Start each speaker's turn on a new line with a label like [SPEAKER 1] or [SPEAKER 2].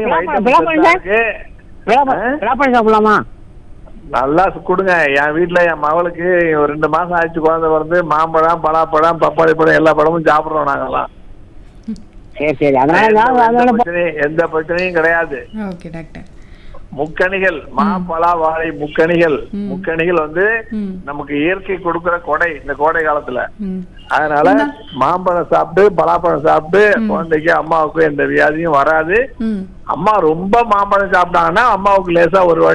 [SPEAKER 1] விளாப்பழம்,
[SPEAKER 2] vitamin
[SPEAKER 1] விளாப்பழம்
[SPEAKER 2] சத்தா இருக்கு
[SPEAKER 1] விளாப்பழம்
[SPEAKER 2] ஆ?
[SPEAKER 1] விளாப்பழம் சாப்பிடலாமா
[SPEAKER 2] நல்லா சு- கொடுங்க என் வீட்டுல என் மகளுக்கு ஒரு ரெண்டு மாசம் ஆச்சு குழந்தை பிறந்து மாம்பழம் பலாப்பழம் பப்பாளி பழம் எல்லா பழமும் சாப்பிடுறோம் நாங்கெல்லாம்
[SPEAKER 1] சரி சரி அதனால
[SPEAKER 2] எந்த-
[SPEAKER 1] நான்
[SPEAKER 2] எந்த
[SPEAKER 1] அதனால
[SPEAKER 2] பிரச்சனையும் எந்த பிரச்சனையும் கிடையாது
[SPEAKER 3] ஓகே டாக்டர்
[SPEAKER 2] முக்கணிகள் மா பலா வாழை முக்கணிகள்
[SPEAKER 3] ம்.
[SPEAKER 2] முக்கணிகள் வந்து
[SPEAKER 3] ம்
[SPEAKER 2] நமக்கு இயற்கை கொடுக்கிற கொடை இந்த கோடை காலத்துல
[SPEAKER 3] ம்
[SPEAKER 2] அதனால மாம்பழம் சாப்பிட்டு பலாப்பழம் சாப்பிட்டு குழந்தைக்கு அம்மாவுக்கு எந்த வியாதியும் வராது
[SPEAKER 3] ம்
[SPEAKER 2] அம்மா ரொம்ப மாம்பழம் சாப்பிட்டாங்கன்னா அம்மாவுக்கு லேசா ஒரு